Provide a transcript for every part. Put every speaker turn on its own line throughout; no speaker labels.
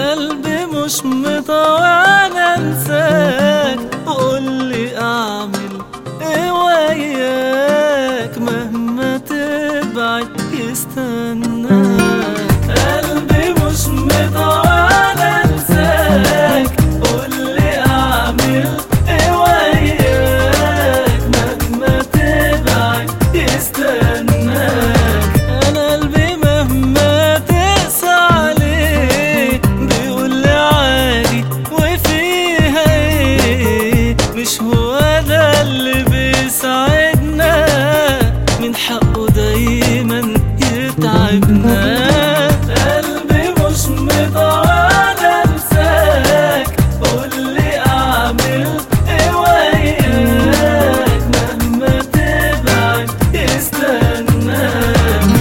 انا قلبي مش مطوع انساك قولي اعمل ايه وياك مهما تبعد يستناك قلبي مش مطوع انساك قولي اعمل ايه وياك مهما تبعد يستناك انا قلبي مهما تقسى عليه بيقول لي عادي وفيها ايه مش هو ده اللي بيسعدنا من حقه دايما يتعبنا قلبي مش مطول انساك قولي اعمل ايه وياك مهما تبعد يستناك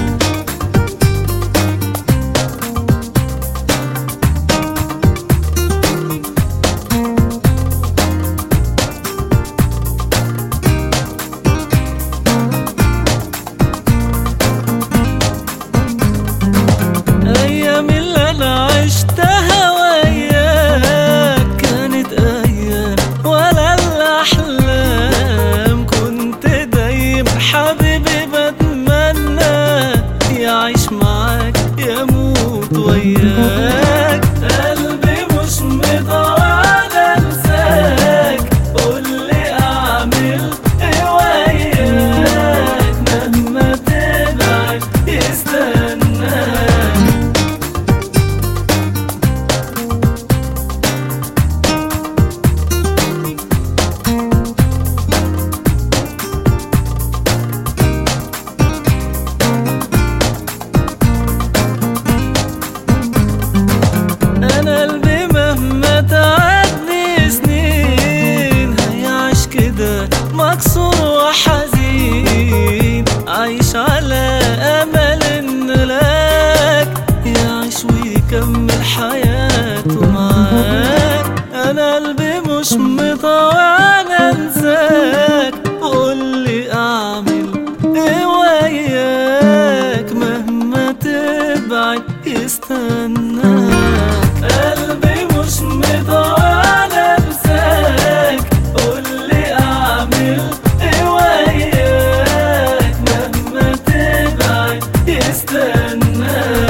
ايام اللي انا عشتها وياك كانت ايام ولا الاحلام كنت دايما حبيبي بتمنى يعيش معاك يموت وياك قلبي مش مطول انساك قولي اعمل ايه وياك مهما تبعد يستناك انا قلبي مهما تعدي سنين هيعيش كده مكسور وحزين عايش على امل ان لك يعيش ويكمل حياته معاك انا قلبي مش مطوع انساك قولي اعمل ايه وياك مهما تبعد يستناك قلبي مش مطول انساك قولي اعمل ايه وياك مهما تبعد يستناك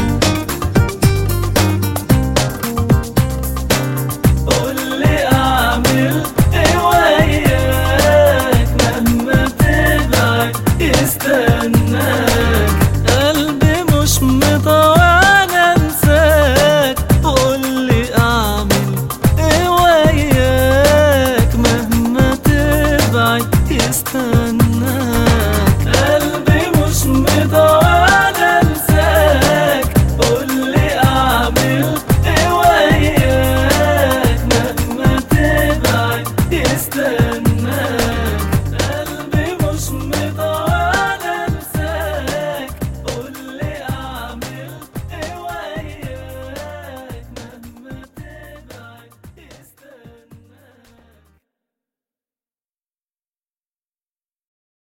قولي اعمل ايه وياك مهما تبعد يستناك